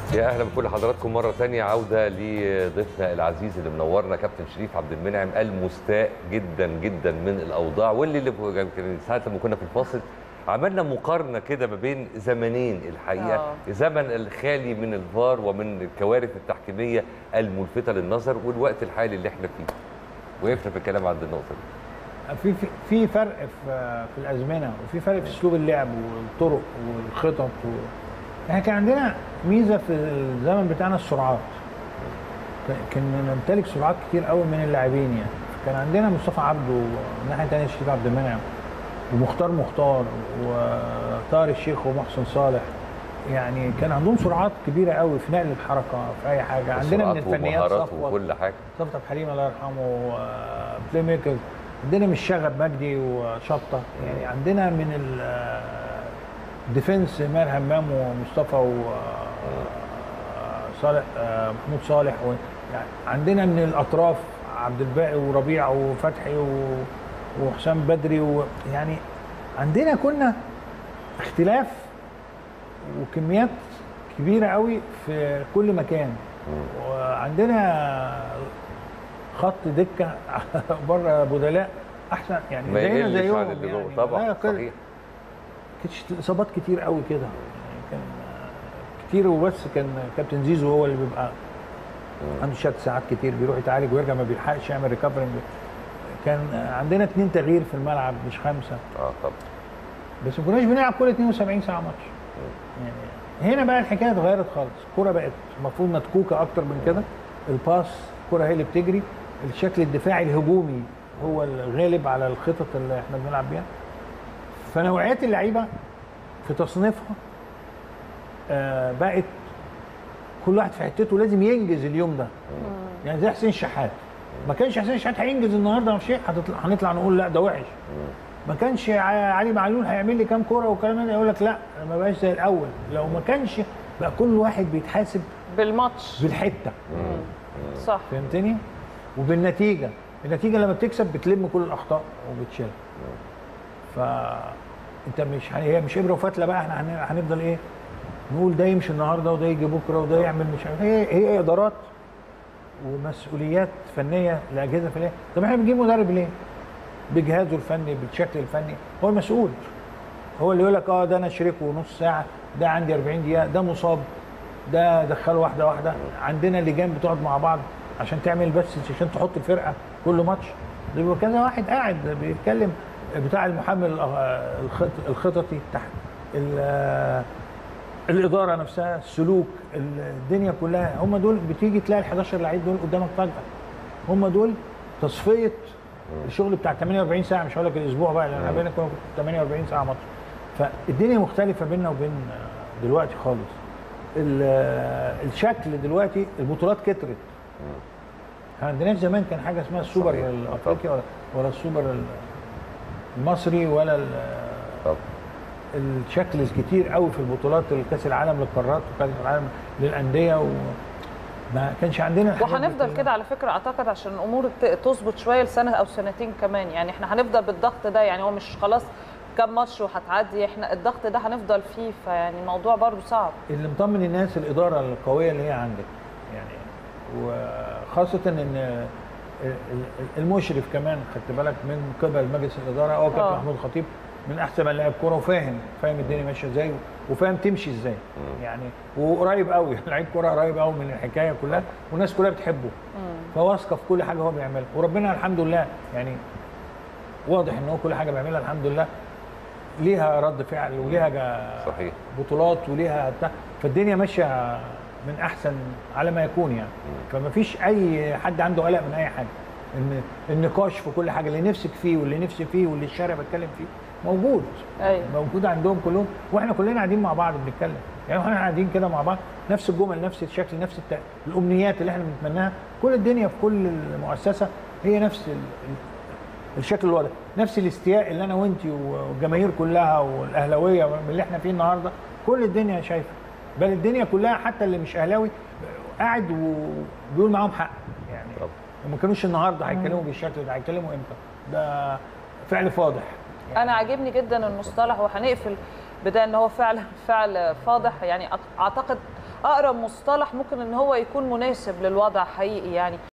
يا اهلا بكل حضراتكم مره ثانيه عوده لضيفنا العزيز اللي منورنا كابتن شريف عبد المنعم المستاء جدا جدا من الاوضاع واللي اللي كان ساعه لما كنا في الفاصل عملنا مقارنه كده ما بين زمنين الحقيقه آه. زمن الخالي من الفار ومن الكوارث التحكيميه الملفته للنظر والوقت الحالي اللي احنا فيه وقفنا في الكلام عند النقطه دي في في- في فرق في في الازمنه وفي فرق في اسلوب اللعب والطرق والخطط و... احنا كان عندنا ميزه في الزمن بتاعنا السرعات ك- كنا نمتلك سرعات كتير قوي من اللاعبين يعني كان عندنا مصطفى عبده والناحيه الثانيه شريف عبد المنعم ومختار مختار وطاهر الشيخ ومحسن صالح يعني كان عندهم سرعات كبيره قوي في نقل الحركه في اي حاجه عندنا من سرعات الفنيات ومهارات صفوت وكل حاجه صفت عبد الحليم الله يرحمه بلاي ميكر عندنا من الشغب مجدي وشطه يعني عندنا من ال- آه، الديفنس ماهر همام ومصطفى وصالح محمود صالح و- يعني عندنا من الاطراف عبد الباقي وربيع وفتحي و- وحسام بدري ويعني عندنا كنا اختلاف وكميات كبيره قوي في كل مكان وعندنا خط دكه بره بدلاء احسن يعني ما زينا يقلش زيهم عن اللي جوه يعني. طبعا لا، كده. صحيح كانتش اصابات كتير قوي كده يعني كان كتير وبس كان كابتن زيزو هو اللي بيبقى عنده شد ساعات كتير بيروح يتعالج ويرجع ما بيلحقش يعمل ريكفرنج كان عندنا اتنين تغيير في الملعب مش خمسه اه طبعا بس ما كناش بنلعب كل 72 ساعه ماتش يعني هنا بقى الحكايه اتغيرت خالص الكوره بقت المفروض متكوكه اكتر من كده الباس الكوره هي اللي بتجري الشكل الدفاعي الهجومي هو الغالب على الخطط اللي احنا بنلعب بيها فنوعيات اللعيبه في تصنيفها آه بقت كل واحد في حتته لازم ينجز اليوم ده يعني زي حسين شحات ما كانش حسين شحات هينجز النهارده مش هتطلع هنطلع نقول لا ده وحش ما كانش ع- علي معلول هيعمل لي كام كوره والكلام ده يقول لك لا أنا ما بقاش زي الاول لو ما كانش بقى كل واحد بيتحاسب بالماتش بالحته صح فهمتني وبالنتيجه النتيجه لما بتكسب بتلم كل الاخطاء وبتشيلها ف انت مش هي مش ابره وفتله بقى احنا هن- هنفضل ايه نقول ده يمشي النهارده وده يجي بكره وده يعمل مش عارف هي هي ادارات ومسؤوليات فنيه لاجهزه فنيه طب احنا بنجيب مدرب ليه؟ بجهازه الفني بالشكل الفني هو المسؤول هو اللي يقول لك اه ده انا شريكه نص ساعه ده عندي 40 دقيقه ده مصاب ده دخله واحده واحده عندنا لجان بتقعد مع بعض عشان تعمل بس عشان تحط الفرقه كل ماتش ده بيبقى كذا واحد قاعد بيتكلم بتاع المحمل آه، الخط- الخططي تحت ال- آه، الاداره نفسها السلوك الدنيا كلها هم دول بتيجي تلاقي ال 11 لعيب دول قدامك فجاه هم دول تصفيه الشغل بتاع 48 ساعه مش هقول لك الاسبوع بقى لان بينا كنا 48 ساعه ماتش فالدنيا مختلفه بيننا وبين آه، دلوقتي خالص ال- آه، الشكل دلوقتي البطولات كترت ما عندناش زمان كان حاجه اسمها السوبر صحيح. الافريقي ولا ولا السوبر ال- المصري ولا ال- طبعا الشكل الكتير قوي في البطولات الكاس العالم للقارات وكاس العالم للانديه وما كانش عندنا الحاجات دي وهنفضل كلها. كده على فكره اعتقد عشان الامور ت- تظبط شويه لسنه او سنتين كمان يعني احنا هنفضل بالضغط ده يعني هو مش خلاص كام ماتش وهتعدي احنا الضغط ده هنفضل فيه فيعني الموضوع برضو صعب اللي مطمن الناس الاداره القويه اللي هي عندك يعني وخاصه ان ال- ال- المشرف كمان خدت بالك من قبل مجلس الاداره هو كابتن آه. محمود الخطيب من احسن من لاعب كوره وفاهم فاهم الدنيا ماشيه ازاي وفاهم تمشي ازاي يعني وقريب قوي لعيب كوره قريب قوي من الحكايه كلها والناس كلها بتحبه فواثقه في كل حاجه هو بيعملها وربنا الحمد لله يعني واضح ان هو كل حاجه بيعملها الحمد لله ليها رد فعل وليها جا- صحيح بطولات وليها بتاع فالدنيا ماشيه من احسن على ما يكون يعني فما فيش اي حد عنده قلق من اي حاجه ان النقاش في كل حاجه اللي نفسك فيه واللي نفسي فيه واللي الشارع بيتكلم فيه موجود ايوه موجود عندهم كلهم واحنا كلنا قاعدين مع بعض بنتكلم يعني احنا قاعدين كده مع بعض نفس الجمل نفس الشكل نفس الت... الامنيات اللي احنا بنتمناها كل الدنيا في كل المؤسسه هي نفس ال... ال- الشكل الواضح نفس الاستياء اللي انا وانت والجماهير كلها والاهلاويه من اللي احنا فيه النهارده كل الدنيا شايفه بل الدنيا كلها حتى اللي مش اهلاوي قاعد وبيقول معاهم حق يعني طبعا. وما كانوش النهارده هيتكلموا بالشكل ده هيتكلموا امتى ده فعل فاضح انا عاجبني جدا المصطلح وهنقفل بده ان هو فعلا فعل فاضح يعني أع- اعتقد اقرب مصطلح ممكن ان هو يكون مناسب للوضع حقيقي يعني